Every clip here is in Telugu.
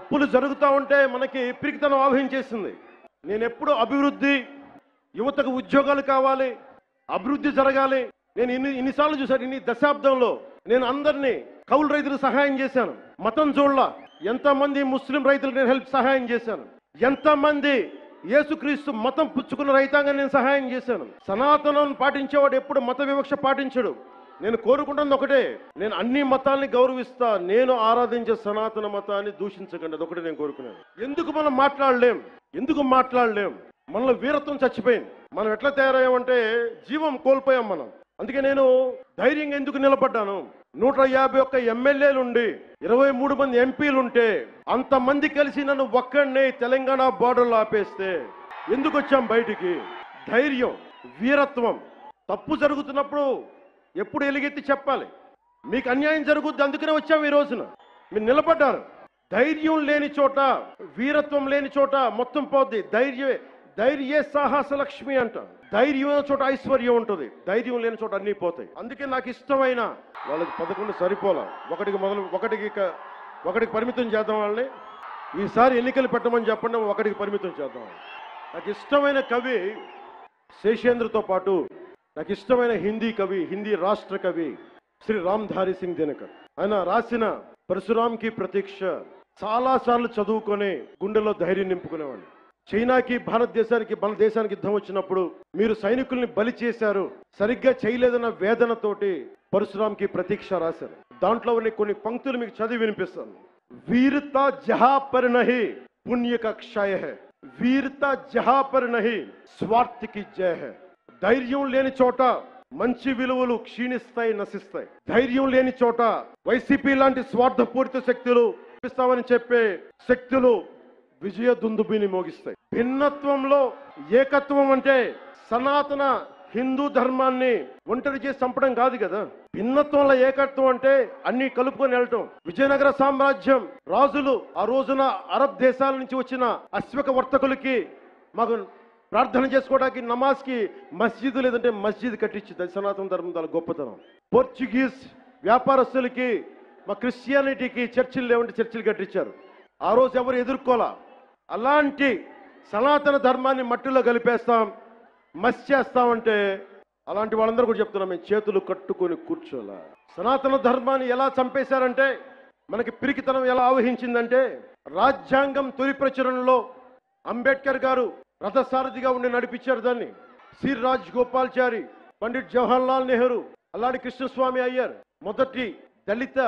తప్పులు జరుగుతూ ఉంటే మనకి పిరికితనం ఆవహించేసింది నేను ఎప్పుడు అభివృద్ధి యువతకు ఉద్యోగాలు కావాలి అభివృద్ధి జరగాలి నేను ఇన్ని ఇన్నిసార్లు చూశాను ఇన్ని దశాబ్దంలో నేను అందరినీ కౌలు రైతులకు సహాయం చేశాను మతం చూడలా ఎంతమంది ముస్లిం రైతులకు నేను హెల్ప్ సహాయం చేశాను ఎంతమంది యేసుక్రీస్తు మతం పుచ్చుకున్న రైతాంగం నేను సహాయం చేశాను సనాతనం పాటించేవాడు ఎప్పుడు మత వివక్ష పాటించడు నేను కోరుకుంటుంది ఒకటే నేను అన్ని మతాల్ని గౌరవిస్తా నేను ఆరాధించే సనాతన మతాన్ని దూషించకండి అదొకటి నేను కోరుకున్నాను ఎందుకు మనం మాట్లాడలేం ఎందుకు మాట్లాడలేం మనలో వీరత్వం చచ్చిపోయింది మనం ఎట్లా తయారయ్యామంటే జీవం కోల్పోయాం మనం అందుకే నేను ధైర్యంగా ఎందుకు నిలబడ్డాను నూట యాభై ఒక్క ఎమ్మెల్యేలుండి ఇరవై మూడు మంది ఎంపీలు ఉంటే అంతమంది కలిసి నన్ను ఒక్కడినే తెలంగాణ బార్డర్లో ఆపేస్తే ఎందుకు వచ్చాం బయటికి ధైర్యం వీరత్వం తప్పు జరుగుతున్నప్పుడు ఎప్పుడు ఎలుగెత్తి చెప్పాలి మీకు అన్యాయం జరుగుద్ది అందుకనే వచ్చాం ఈ రోజున మీరు నిలబడ్డారు ధైర్యం లేని చోట వీరత్వం లేని చోట మొత్తం పోద్ది ధైర్యమే ధైర్యే సాహస లక్ష్మి అంట ధైర్యం ఉన్న చోట ఐశ్వర్యం ఉంటుంది ధైర్యం లేని చోట అన్నీ పోతాయి అందుకే నాకు ఇష్టమైన వాళ్ళకి పదకొండు సరిపోలా ఒకటికి మొదలు ఒకటికి ఇక- ఒకటికి పరిమితం చేద్దాం వాళ్ళని ఈసారి ఎన్నికలు పెట్టమని చెప్పండి ఒకటికి పరిమితం చేద్దాం నాకు ఇష్టమైన కవి శేషేంద్రతో పాటు నాకు ఇష్టమైన హిందీ కవి హిందీ రాష్ట్ర కవి శ్రీ రామ్ధారి సింగ్ దినకర్ ఆయన రాసిన పరశురాంకి ప్రతీక్ష చాలా సార్లు చదువుకొని గుండెలో ధైర్యం నింపుకునేవాడిని చైనాకి భారతదేశానికి మన దేశానికి యుద్ధం వచ్చినప్పుడు మీరు సైనికుల్ని బలి చేశారు సరిగ్గా చేయలేదన్న వేదనతోటి పరశురాంకి ప్రతీక్ష రాశారు దాంట్లో ఉన్న కొన్ని పంక్తులు మీకు చదివి వినిపిస్తాను వీరత జహా పర్ నహి పుణ్య కా క్షయ హై వీరత జహా పర్ నహి స్వార్థకి జయ హై ధైర్యం లేని చోట మంచి విలువలు క్షీణిస్తాయి నశిస్తాయి ధైర్యం లేని చోట వైసీపీ లాంటి స్వార్థపూరిత శక్తులు ఇస్తామని చెప్పే శక్తులు విజయ దుందుబిని మోగిస్తాయి భిన్నత్వంలో ఏకత్వం అంటే సనాతన హిందూ ధర్మాన్ని ఒంటరి చేసి చంపడం కాదు కదా భిన్నత్వంలో ఏకత్వం అంటే అన్ని కలుపుకొని వెళ్ళటం విజయనగర సామ్రాజ్యం రాజులు ఆ రోజున అరబ్ దేశాల నుంచి వచ్చిన అశ్వక వర్తకులకి మాకు ప్రార్థన చేసుకోవడానికి నమాజ్కి మస్జిద్ లేదంటే మస్జిద్ కట్టించింది అది సనాతన ధర్మం దాని గొప్పతనం పోర్చుగీస్ వ్యాపారస్తులకి మా క్రిస్టియానిటీకి చర్చిలు లేవంటే చర్చిలు కట్టించారు ఆ రోజు ఎవరు ఎదుర్కోలా అలాంటి సనాతన ధర్మాన్ని మట్టిలో కలిపేస్తాం మస్ చేస్తామంటే అలాంటి వాళ్ళందరూ కూడా చెప్తున్నాం మేము చేతులు కట్టుకొని కూర్చోలా సనాతన ధర్మాన్ని ఎలా చంపేశారంటే మనకి పిరికితనం ఎలా ఆవహించిందంటే రాజ్యాంగం తొలి ప్రచురణలో అంబేద్కర్ గారు రథసారథిగా ఉండి నడిపించారు దాన్ని సి రాజ్ గోపాల్చారి పండిట్ జవహర్లాల్ నెహ్రూ అలాంటి కృష్ణస్వామి అయ్యర్ మొదటి దళిత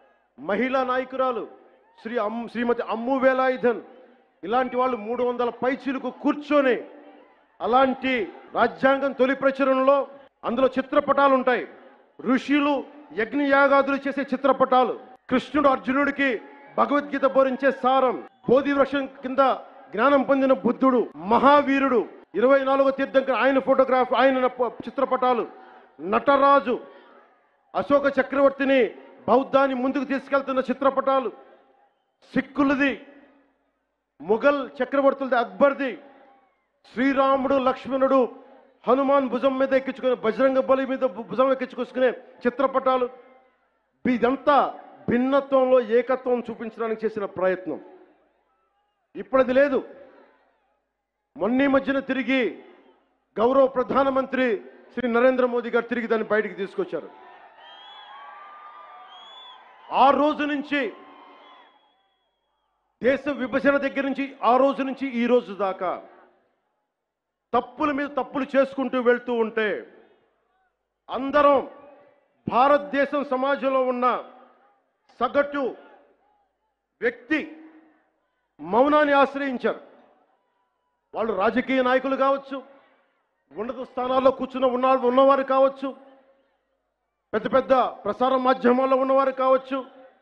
మహిళా నాయకురాలు శ్రీ అమ్ శ్రీమతి అమ్ము వేలాయుధన్ ఇలాంటి వాళ్ళు మూడు వందల పైచీలకు కూర్చొని అలాంటి రాజ్యాంగం తొలి ప్రచురణలో అందులో చిత్రపటాలు ఉంటాయి ఋషులు యజ్ఞయాగాదులు చేసే చిత్రపటాలు కృష్ణుడు అర్జునుడికి భగవద్గీత బోధించే సారం బోధి వృక్షం కింద జ్ఞానం పొందిన బుద్ధుడు మహావీరుడు ఇరవై నాలుగో తీర్థంకర్ ఆయన ఫోటోగ్రాఫ్ ఆయన ప- చిత్రపటాలు నటరాజు అశోక చక్రవర్తిని బౌద్ధాన్ని ముందుకు తీసుకెళ్తున్న చిత్రపటాలు సిక్కులది ముఘల్ చక్రవర్తులది అక్బర్ది శ్రీరాముడు లక్ష్మణుడు హనుమాన్ భుజం మీద ఎక్కించుకునే బజరంగ బలి మీద భు- భుజం ఎక్కించుకొసుకునే చిత్రపటాలు ఇదంతా భిన్నత్వంలో ఏకత్వం చూపించడానికి చేసిన ప్రయత్నం ఇప్పుడది లేదు మొన్న ఈ మధ్యన తిరిగి గౌరవ ప్రధానమంత్రి శ్రీ నరేంద్ర మోదీ గారు తిరిగి దాన్ని బయటికి తీసుకొచ్చారు ఆ రోజు నుంచి దేశ విభజన దగ్గర నుంచి ఆ రోజు నుంచి ఈ రోజు దాకా తప్పుల మీద తప్పులు చేసుకుంటూ వెళ్తూ ఉంటే అందరం భారతదేశం సమాజంలో ఉన్న సగటు వ్యక్తి మౌనాన్ని ఆశ్రయించారు వాళ్ళు రాజకీయ నాయకులు కావచ్చు ఉన్నత స్థానాల్లో కూర్చున్న ఉన్న ఉన్నవారు కావచ్చు పెద్ద పెద్ద ప్రసార మాధ్యమాల్లో ఉన్నవారు కావచ్చు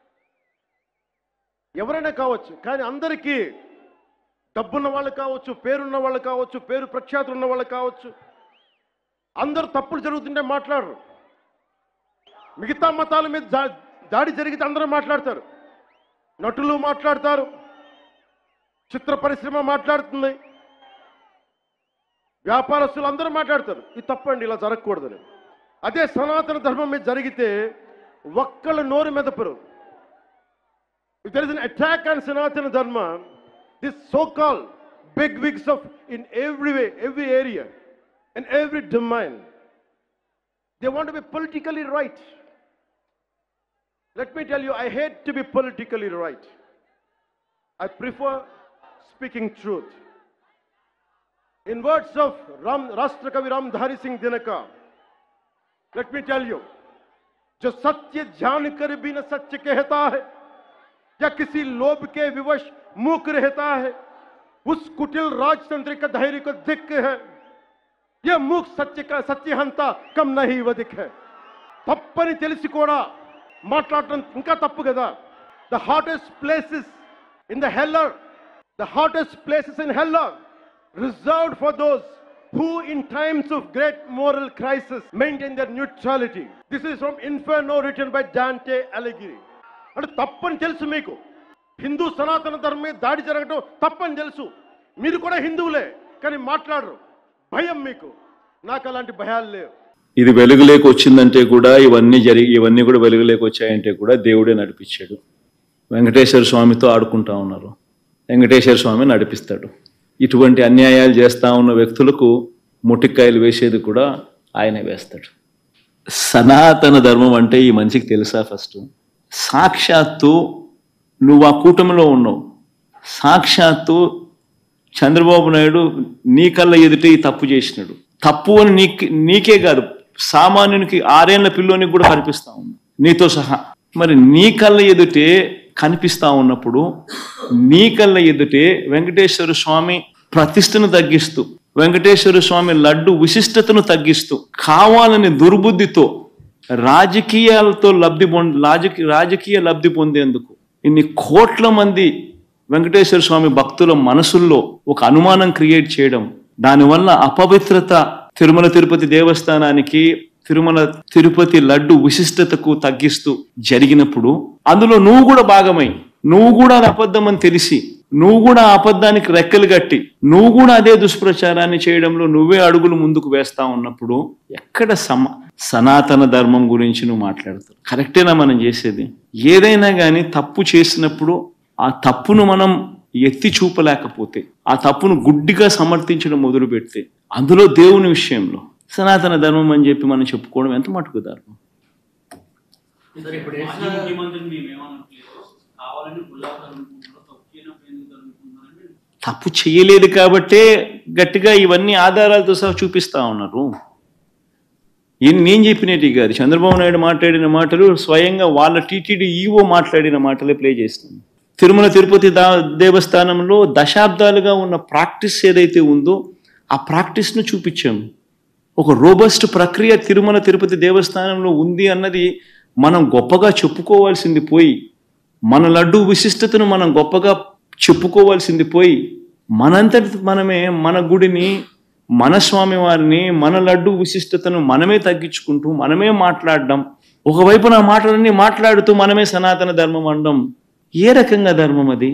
ఎవరైనా కావచ్చు కానీ అందరికీ డబ్బున్న వాళ్ళు కావచ్చు పేరున్న వాళ్ళు కావచ్చు పేరు ప్రఖ్యాతులు ఉన్న వాళ్ళు కావచ్చు అందరూ తప్పులు జరుగుతుంటే మాట్లాడరు మిగతా మతాల మీద దా- దాడి జరిగితే అందరూ మాట్లాడతారు నటులు మాట్లాడతారు చిత్ర పరిశ్రమ మాట్లాడుతుంది వ్యాపారస్తులు అందరూ మాట్లాడతారు ఇది తప్పండి ఇలా జరగకూడదని అదే సనాతన ధర్మం మీద జరిగితే ఒక్కళ్ళు నోరు మెదపరు If there is an attack on Sanatana Dharma, this so-called big wigs of in every way, every area, in every domain, they want to be politically right. Let me tell you, I hate to be politically right. I prefer speaking truth. In words of Ram, Rashtra Kavi Ramdhari Singh Dinaka, let me tell you, जो सत्य जान कर भी न सत्य कहता है या किसी लोभ के विवश मूक रहता है उस कुटिल राजतंत्र का धैर्य को दिख है यह मूक సత్య సత్యహంత కమ్ నహి వదిక్ है తప్పని తెలిసి కూడా మాట్లాడటం ఇంకా తప్పు కదా the hottest places in the hell are the hottest places in hell are reserved for those who in times of great moral crisis maintain their neutrality. This is from Inferno written by Dante Alighieri. అంటే తప్పని తెలుసు మీకు హిందూ సనాతన ధర్మం మీద దాడి జరగడం తప్పని తెలుసు మీరు కూడా హిందువులే కానీ మాట్లాడరు భయం మీకు నాకు అలాంటి భయాలు లేవు ఇది వెలుగులోకి వచ్చిందంటే కూడా ఇవన్నీ జరిగి ఇవన్నీ కూడా వెలుగులోకి వచ్చాయంటే కూడా దేవుడే నడిపించాడు వెంకటేశ్వర స్వామితో ఆడుకుంటా ఉన్నారు వెంకటేశ్వర స్వామి నడిపిస్తాడు ఇటువంటి అన్యాయాలు చేస్తా ఉన్న వ్యక్తులకు ముటిక్కాయలు వేసేది కూడా ఆయనే వేస్తాడు సనాతన ధర్మం అంటే ఈ మనిషికి తెలుసా ఫస్ట్ సాక్షాత్తు నువ్వు ఆ కూటమిలో ఉన్నావు సాక్షాత్తు చంద్రబాబు నాయుడు నీ కళ్ళ ఎదుటే ఈ తప్పు చేసినాడు తప్పు అని నీకు నీకే కాదు సామాన్యునికి ఆరేళ్ల పిల్లోనికి కూడా కనిపిస్తా ఉంది నీతో సహా మరి నీ కళ్ళ ఎదుటే కనిపిస్తా ఉన్నప్పుడు నీ కళ్ళ ఎదుటే వెంకటేశ్వర స్వామి ప్రతిష్టను తగ్గిస్తూ వెంకటేశ్వర స్వామి లడ్డు విశిష్టతను తగ్గిస్తూ కావాలని దుర్బుద్ధితో రాజకీయాలతో లబ్ధి పొంద రాజకీయ రాజకీయ లబ్ధి పొందేందుకు ఇన్ని కోట్ల మంది వెంకటేశ్వర స్వామి భక్తుల మనసుల్లో ఒక అనుమానం క్రియేట్ చేయడం దానివల్ల అపవిత్రత తిరుమల తిరుపతి దేవస్థానానికి తిరుమల తిరుపతి లడ్డు విశిష్టతకు తగ్గిస్తూ జరిగినప్పుడు అందులో నువ్వు కూడా భాగమై నువ్వు కూడా అది అబద్ధం అని తెలిసి నువ్వు కూడా ఆ అబద్ధానికి రెక్కలు కట్టి నువ్వు కూడా అదే దుష్ప్రచారాన్ని చేయడంలో నువ్వే అడుగులు ముందుకు వేస్తా ఉన్నప్పుడు ఎక్కడ సమ సనాతన ధర్మం గురించి నువ్వు మాట్లాడతావు కరెక్టేనా మనం చేసేది ఏదైనా కానీ తప్పు చేసినప్పుడు ఆ తప్పును మనం ఎత్తి చూపలేకపోతే ఆ తప్పును గుడ్డిగా సమర్థించడం మొదలు పెడితే అందులో దేవుని విషయంలో సనాతన ధర్మం అని చెప్పి మనం చెప్పుకోవడం ఎంత మటుకు ధర్మం సార్ ఇప్పుడు మాజీ ముఖ్యమంత్రిని మేము ఏమనట్లేదు కావాలని గులాబ్ అనుకుంటున్నారో తొక్కినప్పుడు ఎందుకు అనుకుంటున్నారని తప్పు చేయలేదు కాబట్టే గట్టిగా ఇవన్నీ ఆధారాలతో సహా చూపిస్తా ఉన్నారు ఈయన నేను చెప్పినట్టు కాదు చంద్రబాబు నాయుడు మాట్లాడిన మాటలు స్వయంగా వాళ్ళ టీటీడీ ఈవో మాట్లాడిన మాటలే ప్లే చేస్తుంది తిరుమల తిరుపతి దా దేవస్థానంలో దశాబ్దాలుగా ఉన్న ప్రాక్టీస్ ఏదైతే ఉందో ఆ ప్రాక్టీస్ను చూపించాము ఒక రోబస్ట్ ప్రక్రియ తిరుమల తిరుపతి దేవస్థానంలో ఉంది అన్నది మనం గొప్పగా చెప్పుకోవాల్సింది పోయి మన లడ్డు విశిష్టతను మనం గొప్పగా చెప్పుకోవాల్సింది పోయి మనంతటి మనమే మన గుడిని మన స్వామి వారిని మన లడ్డు విశిష్టతను మనమే తగ్గించుకుంటూ మనమే మాట్లాడడం ఒకవైపు నా మాటలన్నీ మాట్లాడుతూ మనమే సనాతన ధర్మం అనడం ఏ రకంగా ధర్మం అది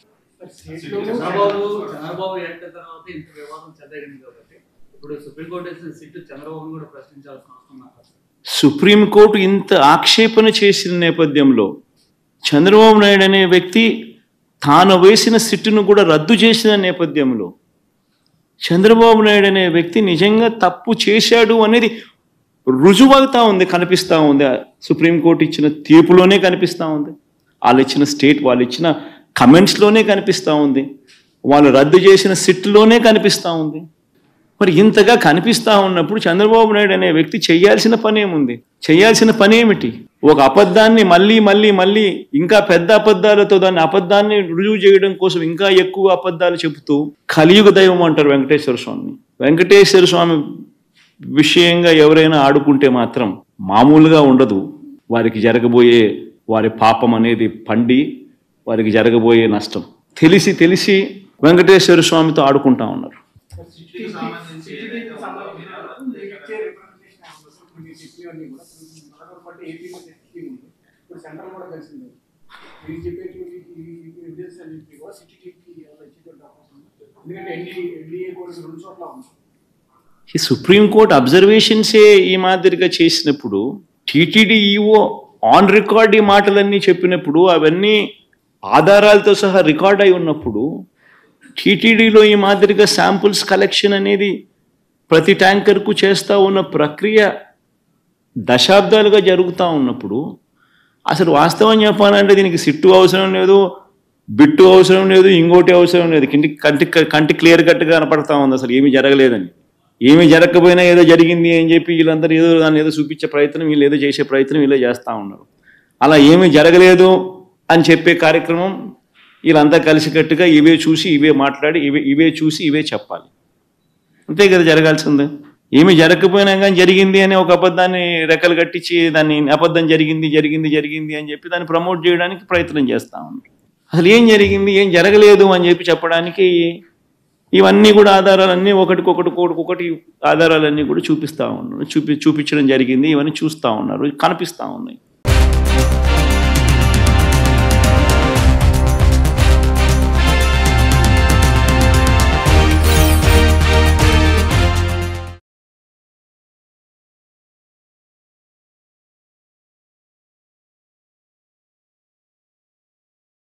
చంద్రబాబు చంద్రబాబు ఎట్ట తర్వాత ఇంత వివాదం చెద్దగింది కాబట్టి ఇప్పుడు సుప్రీంకోర్టు వేసిన సిట్టు చంద్రబాబును కూడా ప్రశ్నించాల్సిన అవసరం నాకు అసలు. సుప్రీంకోర్టు ఇంత ఆక్షేపణ చేసిన నేపథ్యంలో చంద్రబాబు నాయుడు అనే వ్యక్తి తాను వేసిన సిట్టును కూడా రద్దు చేసిన నేపథ్యంలో చంద్రబాబు నాయుడు అనే వ్యక్తి నిజంగా తప్పు చేశాడు అనేది రుజువవుతా ఉంది కనిపిస్తూ ఉంది ఆ సుప్రీంకోర్టు ఇచ్చిన తీర్పులోనే కనిపిస్తూ ఉంది వాళ్ళు ఇచ్చిన స్టేట్ వాళ్ళు ఇచ్చిన కమెంట్స్లోనే కనిపిస్తూ ఉంది వాళ్ళు రద్దు చేసిన సిట్లోనే కనిపిస్తూ ఉంది మరి ఇంతగా కనిపిస్తా ఉన్నప్పుడు చంద్రబాబు నాయుడు అనే వ్యక్తి చేయాల్సిన పని ఏముంది చేయాల్సిన పని ఏమిటి ఒక అబద్ధాన్ని మళ్ళీ మళ్ళీ మళ్ళీ ఇంకా పెద్ద అబద్ధాలతో దాన్ని అబద్ధాన్ని రుజువు చేయడం కోసం ఇంకా ఎక్కువ అబద్ధాలు చెబుతూ కలియుగ దైవం అంటారు వెంకటేశ్వర స్వామిని వెంకటేశ్వర స్వామి విషయంగా ఎవరైనా ఆడుకుంటే మాత్రం మామూలుగా ఉండదు వారికి జరగబోయే వారి పాపం అనేది పండి వారికి జరగబోయే నష్టం తెలిసి తెలిసి వెంకటేశ్వర స్వామితో ఆడుకుంటా ఉన్నారు సిట్టుకి సంబంధించి ఏదైతే ఉందో మీకు ఇచ్చే రిప్రజెంటేషన్ ఏమన్నా సార్? మీరు చెప్పినవన్నీ కూడా నలుగురు పాటు ఏపీలో సిటీ ఉంది ఇప్పుడు సెంట్రల్ కూడా కలిసింది మీరు చెప్పేటువంటి ఈ ఎవిడెన్స్ అన్నింటినీ కూడా సిటీకి ఇచ్చేటువంటి అవకాశం ఉంది ఎందుకంటే ఎన్డీ ఎన్డీఏ కూడా రెండు చోట్ల ఉంది ఈ సుప్రీంకోర్టు అబ్జర్వేషన్సే ఈ మాదిరిగా చేసినప్పుడు టీటీడీ ఈఓ ఆన్ రికార్డ్ ఈ మాటలన్నీ చెప్పినప్పుడు అవన్నీ ఆధారాలతో సహా రికార్డ్ అయి ఉన్నప్పుడు టీటీడీలో ఈ మాదిరిగా శాంపుల్స్ కలెక్షన్ అనేది ప్రతి ట్యాంకర్కు చేస్తూ ఉన్న ప్రక్రియ దశాబ్దాలుగా జరుగుతూ ఉన్నప్పుడు అసలు వాస్తవం చెప్పాలంటే దీనికి సిట్టు అవసరం లేదు బిట్టు అవసరం లేదు ఇంకోటి అవసరం లేదు కంటి కంటి కంటి క్లియర్ కట్గా కనపడతా ఉంది అసలు ఏమీ జరగలేదని ఏమీ జరగకపోయినా ఏదో జరిగింది అని చెప్పి వీళ్ళందరూ ఏదో దాన్ని ఏదో చూపించే ప్రయత్నం వీళ్ళు ఏదో చేసే ప్రయత్నం వీళ్ళే చేస్తూ ఉన్నారు అలా ఏమీ జరగలేదు అని చెప్పే కార్యక్రమం వీళ్ళంతా కలిసికట్టుగా ఇవే చూసి ఇవే మాట్లాడి ఇవే ఇవే చూసి ఇవే చెప్పాలి అంతే కదా జరగాల్సింది ఏమి జరగకపోయినా కానీ జరిగింది అని ఒక అబద్ధాన్ని రెక్కలు కట్టించి దాన్ని అబద్ధం జరిగింది జరిగింది జరిగింది అని చెప్పి దాన్ని ప్రమోట్ చేయడానికి ప్రయత్నం చేస్తా ఉన్నారు అసలు ఏం జరిగింది ఏం జరగలేదు అని చెప్పి చెప్పడానికి ఇవన్నీ కూడా ఆధారాలన్నీ ఒకటికొకటి ఒకటి ఆధారాలన్నీ కూడా చూపిస్తా ఉన్నారు చూపి చూపించడం జరిగింది ఇవన్నీ చూస్తూ ఉన్నారు కనిపిస్తూ ఉన్నాయి